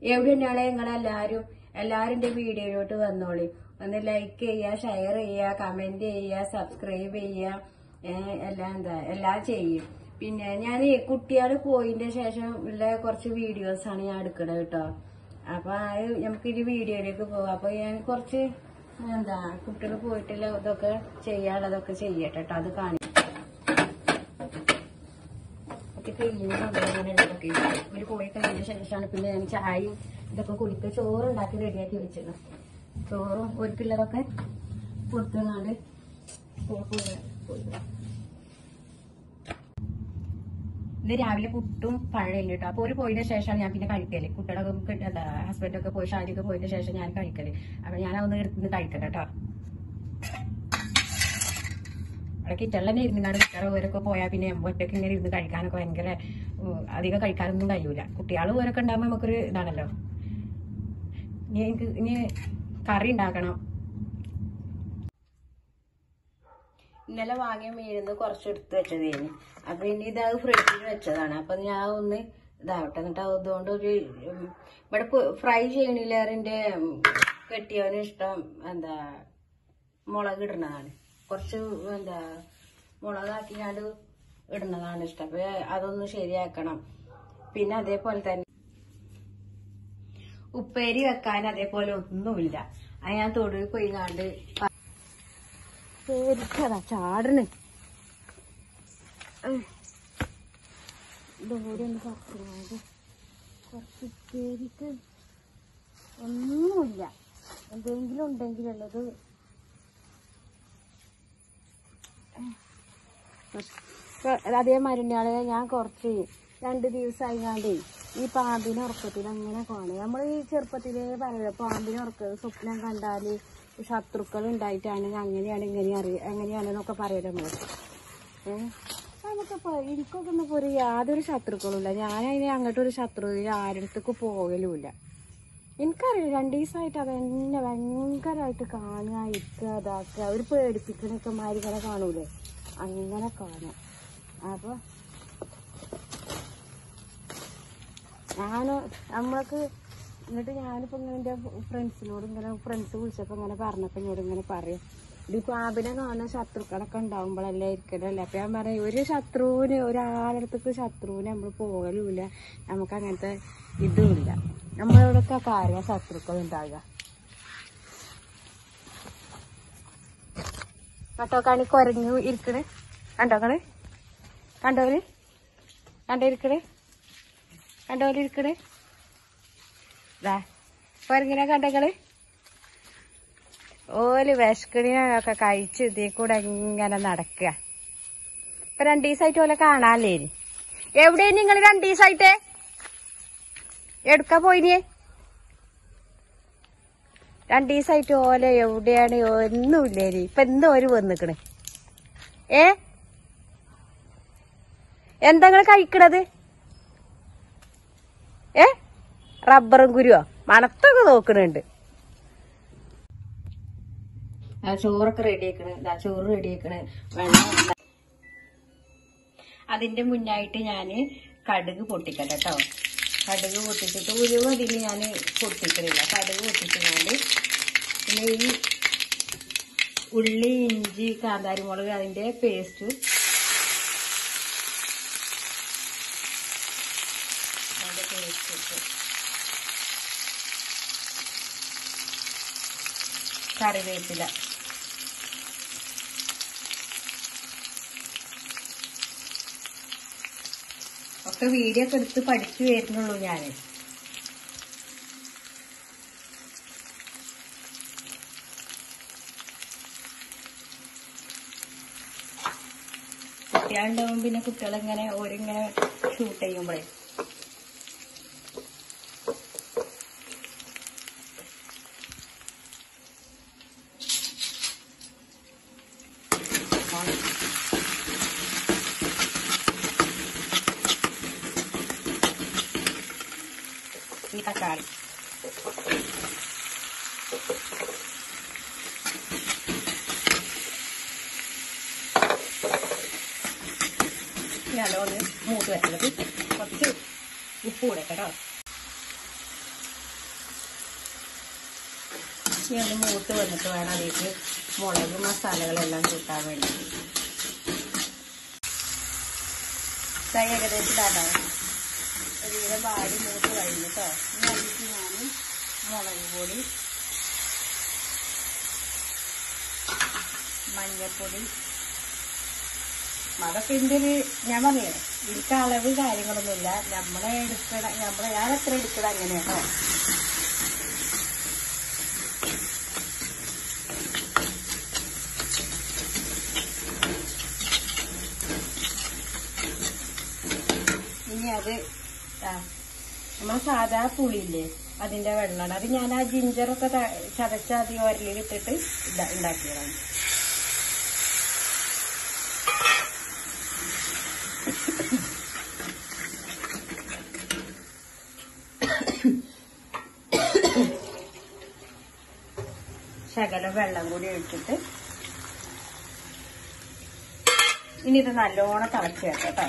എവിടെയാണ് നിങ്ങളെല്ലാരും എല്ലാരും എന്റെ വീഡിയോയിലോട്ട് വന്നോളി ഒന്ന് ലൈക്ക് ചെയ്യുക ഷെയർ ചെയ്യുക കമന്റ് ചെയ്യുക സബ്സ്ക്രൈബ് ചെയ്യുക ഏഹ് എല്ലാം എന്താ എല്ലാം ചെയ്യും പിന്നെ ഞാൻ കുട്ടികൾ പോയതിന്റെ ശേഷം ഉള്ള കുറച്ച് വീഡിയോസ് ആണ് ഞാൻ എടുക്കണത് കേട്ടോ അപ്പൊ അത് നമുക്ക് ഈ വീഡിയോയിലേക്ക് പോവാം അപ്പൊ ഞാൻ കുറച്ച് എന്താ കുട്ടികൾ പോയിട്ടുള്ള ഇതൊക്കെ ചെയ്യാനുള്ളതൊക്കെ ചെയ്യട്ടെ കേട്ടോ അത് കാണിക്കാം ഒക്കെ കഴിഞ്ഞ് കൊണ്ടുവരുന്നതൊക്കെ ഇവര് പോയി കഴിഞ്ഞ ശേഷമാണ് പിന്നെ ഞാൻ ചായയും ഇതൊക്കെ കുടിക്കുക ചോറ് ഉണ്ടാക്കി റെഡിയാക്കി വെച്ചിരുന്നു ചോറും ഒരു പിള്ളേരൊക്കെ കൊടുത്തുങ്ങാണ്ട് ഇത് രാവിലെ പുട്ടും പഴയും കേട്ടോ അപ്പൊ ഒരു പോയതിന് ശേഷമാണ് ഞാൻ പിന്നെ കഴിക്കല് കുട്ടികളൊക്കെ എന്താ ഹസ്ബൻഡൊക്കെ പോയി ഷാരിയൊക്കെ പോയതിന് ശേഷം ഞാൻ കഴിക്കല് അപ്പൊ ഞാൻ അതൊന്ന് എടുത്ത് കഴിക്കട്ടെ കേട്ടോ അവിടെ കിച്ചണിൽ തന്നെ ഇരുന്നാണ് കുട്ടികൾ ഓരൊക്കെ പോയാൽ പിന്നെ ഒറ്റയ്ക്ക് ഇങ്ങനെ ഇരുന്ന് കഴിക്കാനൊക്കെ ഭയങ്കര ഉം, അധികം കഴിക്കാനൊന്നും കഴിയൂല കുട്ടികൾ ഓരൊക്കെ ഉണ്ടാകുമ്പോൾ നമുക്കൊരു ഇതാണല്ലോ ഇനി എനിക്ക് ഇനി കറി ഉണ്ടാക്കണം ഇന്നലെ വാങ്ങിയ മീനിന്ന് കുറച്ച് എടുത്ത് വെച്ചതേന് അപ്പൊ ഇനി ഇത് അത് ഫ്രിഡ്ജിൽ വെച്ചതാണ് അപ്പൊ ഞാൻ ഒന്ന് ഇതാവട്ടെ എന്നിട്ട് അതുകൊണ്ട് ഒരു ഉം, ഇവിടെ ഫ്രൈ ചെയ്യണില്ലേറിന്റെ കെട്ടിയവന് ഇഷ്ടം എന്താ മുളക് ഇടുന്നതാണ് കുറച്ച് എന്താ മുളകാക്കിയാണ്ട് ഇടുന്നതാണ് ഇഷ്ടം അപ്പൊ അതൊന്ന് ശരിയാക്കണം പിന്നെ അതേപോലെ തന്നെ ഉപ്പേരി വെക്കാൻ അതേപോലെ ഒന്നുമില്ല അത് ഞാൻ തൊടുവിൽ പോയി കണ്ട് പേരിച്ചതാ ചാടണ് ഇതോടെ ഒന്ന് പറ്റുന്നത് കുറച്ച് പേരിക്ക് ഒന്നുമില്ല എന്തെങ്കിലും ഉണ്ടെങ്കിലുള്ളത് അതേമാതിരി തന്നെയാണ് ഞാൻ കുറച്ച് രണ്ട് ദിവസമായി ഞാണ്ടേ ഈ പാമ്പിനെ ഉറക്കത്തിൽ അങ്ങനെ കാണും നമ്മൾ ഈ ചെറുപ്പത്തിലേ പറയുക പാമ്പിനെ ഉറക്ക സ്വപ്നം കണ്ടാല് ശത്രുക്കൾ ഉണ്ടായിട്ടാണ് അങ്ങനെയാണ് ഇങ്ങനെ അറിയ എങ്ങനെയാണെന്നൊക്കെ പറയല് നമ്മള് ഏഹ് നമുക്കിപ്പോ എനിക്കൊക്കെ ഒന്നും ഒരു യാതൊരു ശത്രുക്കളുമില്ല ഞാനതിന് അങ്ങോട്ടൊരു ശത്രു ആരടുത്തേക്ക് പോകലുമില്ല എനിക്കറിയാം രണ്ടു ദിവസമായിട്ട് അതെന്നെ ഭയങ്കരമായിട്ട് കാണുക ഇരിക്കുക ഇതാക്കുക ഒരു പേടിപ്പിക്കണൊക്കെ മാതിരി ഇങ്ങനെ കാണൂലേ അങ്ങനെ കാണാം അപ്പൊ ഞാൻ നമ്മൾക്ക് എന്നിട്ട് ഞാനിപ്പോ ഇങ്ങനെ എൻ്റെ ഫ്രണ്ട്സിനോട് ഇങ്ങനെ ഫ്രണ്ട്സ് വിളിച്ചപ്പോ ഇങ്ങനെ പറഞ്ഞപ്പോ എന്നോട് ഇങ്ങനെ പറയും ഇത് പാമ്പിനെ കാണുന്ന ശത്രുക്കളൊക്കെ ഉണ്ടാവുമ്പോഴല്ലേ ഇരിക്കണല്ലേ അപ്പൊ ഞാൻ പറയും ഒരു ശത്രുവിന് ഒരാളടുത്തേക്ക് ശത്രുവിന് നമ്മൾ പോകലുമില്ല നമുക്ക് അങ്ങനത്തെ ഇതുമില്ല നമ്മളോടൊക്കെ കാര്യം ശത്രുക്കൾ ഉണ്ടാകുക കേട്ടോ കാണി കുരങ്ങ് ഇരിക്കണ് കണ്ടോ കള് കണ്ടോര് കണ്ടോ ഇരിക്കണ് കണ്ടോര് ഇരിക്കണ് ദാ കുരങ്ങിനെ കണ്ടങ്ങള് ഓല് വിശക്കണിനൊക്കെ കഴിച്ച് ഇതിൽ കൂടെ ഇങ്ങനെ നടക്കുക ഇപ്പൊ രണ്ടു ദിവസമായിട്ട് ഓലെ കാണാല്ലേ എവിടെ നിങ്ങൾ രണ്ടു ദിവസമായിട്ട് എടുക്കാ പോയിനിയേ രണ്ടു ദിവസമായിട്ട് ഓല എവിടെയാണ് ഒന്നുമില്ലേനി ഇപ്പൊ എന്തോ ഒരു വന്നിക്കണ് ഏ എന്താ നിങ്ങൾ കഴിക്കണത് ഏ റബ്ബറും കുരുവോ മണത്തൊക്കെ നോക്കണുണ്ട് ചോറൊക്കെ റെഡി ആക്കണ് ചോറ് റെഡി ആക്കണ് വെള്ളം അതിന്റെ മുന്നായിട്ട് ഞാന് കടുക് പൊട്ടിക്കട്ടെ കേട്ടോ കടുക് പൊട്ടിച്ചിട്ട് ഉരുവ് അതിൽ ഞാൻ പൊട്ടിക്കണില്ല കടുക് പൊട്ടിച്ചുകൊണ്ട് പിന്നെ ഈ ഉള്ളി ഇഞ്ചി കാന്താരിമുളക് അതിന്റെ പേസ്റ്റ് അതിന്റെ പേസ്റ്റ് ഇട്ട് കറിവേപ്പില ഒക്കെ വീഡിയോ ഒക്കെ എടുത്ത് പഠിച്ചു വരുന്നുള്ളൂ ഞാന് കുട്ടികളുണ്ടാവും പിന്നെ കുട്ടികളിങ്ങനെ ഓരിങ്ങനെ ഷൂട്ട് ചെയ്യുമ്പോഴേ ഈ തക്കാളി നല്ലോണം മൂത്ത് വെച്ചത് കുറച്ച് ഉപ്പ് കൂടെ കേട്ടോ ഇനി ഒന്ന് മൂത്ത് വന്നിട്ട് വേണം അതിലേക്ക് മുളക് മസാലകളെല്ലാം കൂട്ടാൻ വേണ്ടി തൈ ഏകദേശം ഇടാട്ടോ ഒരുവിധം വാടി മൂത്ത് കഴിഞ്ഞു കേട്ടോ ഇനി അതിലേക്ക് ഞാൻ മുളക് പൊടി മഞ്ഞപ്പൊടി അതൊക്കെ ഇതിൻ്റെ ഒരു ഞാൻ പറഞ്ഞേ ഇതിക്ക് അളവ് കാര്യങ്ങളൊന്നുമില്ല നമ്മളെ എടുക്കണ നമ്മളെ ഞാൻ എത്ര എടുക്കണ അങ്ങനെയാണോ ഇനി അത് ആ നമ്മളെ സാധാ പുളിയില്ലേ അതിന്റെ വെള്ളമാണ് അത് ഞാൻ ആ ജിഞ്ചറൊക്കെ ത- ചതച്ച അത് ഒരലിൽ ഇട്ടിട്ട് ഇണ്ട- ഉണ്ടാക്കിയതാണ് ശകലം വെള്ളം കൂടി ഒഴിച്ചിട്ട് ഇനി ഇത് നല്ലോണം തിളച്ച് വെക്കാം കേട്ടോ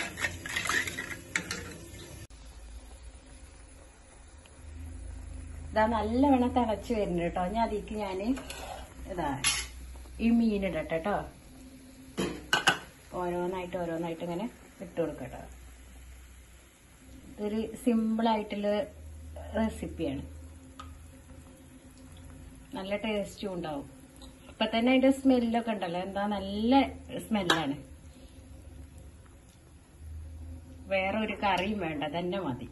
ഇതാ നല്ലവണ്ണം തിളച്ച് വരുന്നുണ്ട് കേട്ടോ ഞാൻ അതിക്ക് ഞാൻ ഇതാ ഈ മീൻ ഇടട്ടെ കേട്ടോ ഓരോന്നായിട്ട് ഓരോന്നായിട്ട് ഇങ്ങനെ ഇട്ട് കൊടുക്കട്ടോ ഇതൊരു സിമ്പിൾ ആയിട്ടുള്ള റെസിപ്പിയാണ് നല്ല ടേസ്റ്റും ഉണ്ടാവും ഇപ്പൊ തന്നെ അതിന്റെ സ്മെല്ലൊക്കെ ഉണ്ടല്ലോ എന്താ നല്ല സ്മെല്ലാണ് വേറെ ഒരു കറിയും വേണ്ട തന്നെ മതി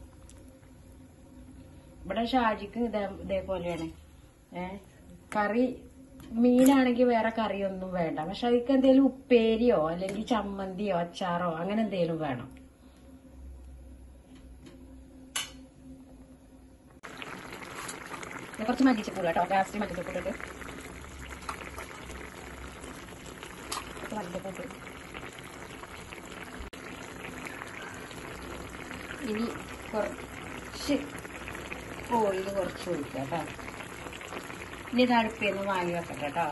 ഇവിടെ ഷാജിക്ക് ഇതേ ഇതേപോലെയാണ് ഏ കറി മീനാണെങ്കിൽ വേറെ കറിയൊന്നും വേണ്ട പക്ഷെ അതിക്ക് എന്തെങ്കിലും ഉപ്പേരിയോ അല്ലെങ്കിൽ ചമ്മന്തിയോ അച്ചാറോ അങ്ങനെ എന്തെങ്കിലും വേണം ഇത് കുറച്ച് മല്ലിച്ചപ്പൂള കേട്ടോ ലാസ്റ്റ് മല്ലിച്ചപ്പൂളിട്ട് കുറച്ച് മല്ലിച്ചപ്പൂട്ട് ഇനി കുറച്ച് ഓയിൽ കുറച്ച് ഒഴിക്കാം കേട്ടോ ഇനി ഇത് അടുപ്പിന്ന് വാങ്ങി വെക്കട്ടെ കേട്ടോ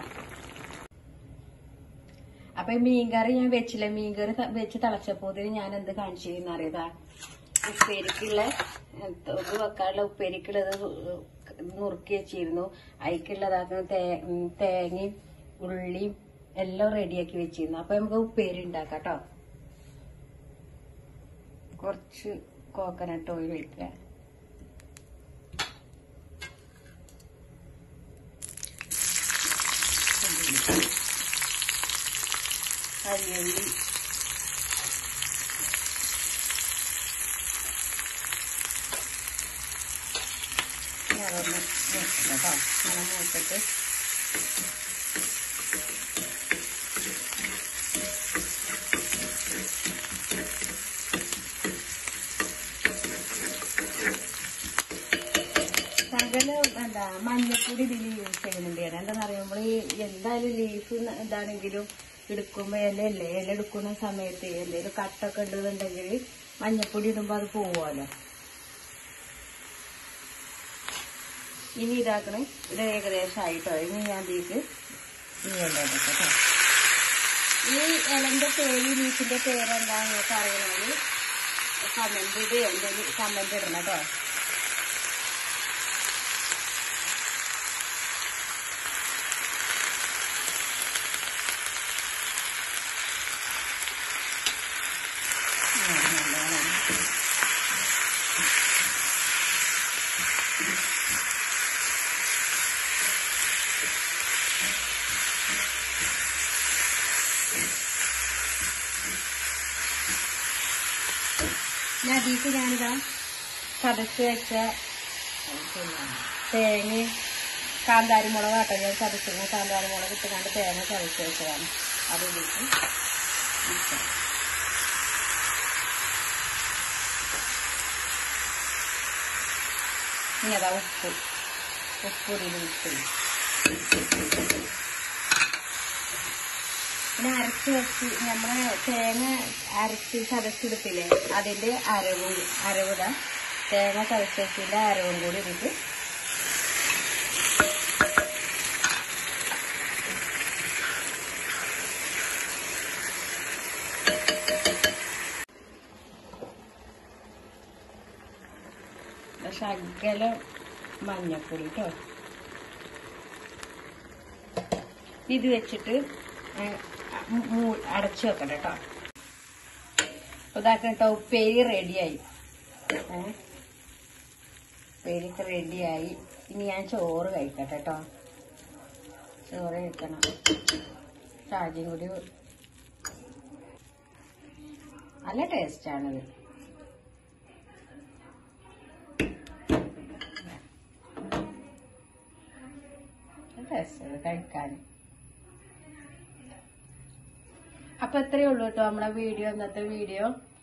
അപ്പൊ ഈ മീൻകറി ഞാൻ വെച്ചില്ല മീൻകറി ത- വെച്ച് തിളച്ചപ്പോതിന് ഞാൻ എന്ത് കാണിച്ചു അറിയതാ ഉപ്പേരിക്കുള്ള ഇത് വെക്കാനുള്ള ഉപ്പേരിക്കുള്ളത് നുറുക്കി വെച്ചിരുന്നു അതിക്കുള്ളതാക്കുന്ന തേ ഉം, തേങ്ങയും ഉള്ളിയും എല്ലാം റെഡിയാക്കി വെച്ചിരുന്നു അപ്പൊ നമുക്ക് ഉപ്പേരി ഉണ്ടാക്കാം കേട്ടോ കുറച്ച് കോക്കനട്ട് ഓയിൽ ഒഴിക്കുക അരിയുള്ളി അതൊന്ന് മൂക്കണം കേട്ടോ അങ്ങനെ മൂത്തിട്ട് ശകലം എന്താ മഞ്ഞപ്പൊടി ഇതിൽ യൂസ് ചെയ്യുന്നുണ്ട് ഞാൻ എന്താന്ന് പറയുമ്പോൾ ഈ എന്തായാലും ലീഫ് ഇതാണെങ്കിലും എടുക്കുമ്പോ ഇലയല്ലേ ഇല എടുക്കുന്ന സമയത്ത് എന്തെങ്കിലും കട്ടൊക്കെ ഉണ്ടെന്നുണ്ടെങ്കിൽ മഞ്ഞപ്പൊടി ഇടുമ്പോ അത് പോവുമല്ലോ ഇനി ഇതാക്കണേ ഇത് ഏകദേശം ആയിട്ടോ ഇനി ഞാൻ ഇതിലേക്ക് ഈ ഇല ഇടട്ടെ കേട്ടോ ഈ ഇലന്റെ പേര് ലീഫിന്റെ പേരെന്താ നിങ്ങൾക്ക് അറിയണമെങ്കിൽ കമന്റ് ഇത് എന്തെങ്കിലും കമന്റ് ഇടണം കേട്ടോ ഞാൻ അതിലേക്ക് ഞാനിതാ ചതച്ച് വെച്ച തേങ്ങ കാന്താരി മുളക് ആട്ടോ ഞാൻ ചതച്ചിരുന്ന കാന്താരി മുളക് ഇട്ടുകൊണ്ട് തേങ്ങ ചതച്ച് വെച്ചതാണ് അതിലേക്ക് ഇട്ടു. ഇനി അതാ ഉപ്പ് ഉപ്പ് ഇതിൽ ഇട്ടു പിന്നെ അരച്ച് വെച്ച് നമ്മളെ തേങ്ങ അരച്ച് ചതച്ചെടുത്തില്ലേ അതിന്റെ അരവ് അരവിട തേങ്ങ ചതച്ച് വെച്ചതിന്റെ അരവും കൂടി ഇതിട്ട് ശകലം മഞ്ഞപ്പൊടി കേട്ടോ ഇത് വെച്ചിട്ട് ഏ, മൂ- മൂ- അടച്ചു വെക്കണം കേട്ടോ അപ്പൊ ഇതാക്കണം കേട്ടോ ഉപ്പേരി റെഡിയായി ഏ ഉപ്പേരിക്ക് റെഡിയായി ഇനി ഞാൻ ചോറ് കഴിക്കട്ടെ കേട്ടോ ചോറ് കഴിക്കണം ചാജിയും കൂടി നല്ല ടേസ്റ്റാണിത് ടേസ്റ്റ് കഴിക്കാൻ അപ്പൊ ഇത്രയേ ഉള്ളൂ കേട്ടോ നമ്മളെ വീഡിയോ ഇന്നത്തെ വീഡിയോ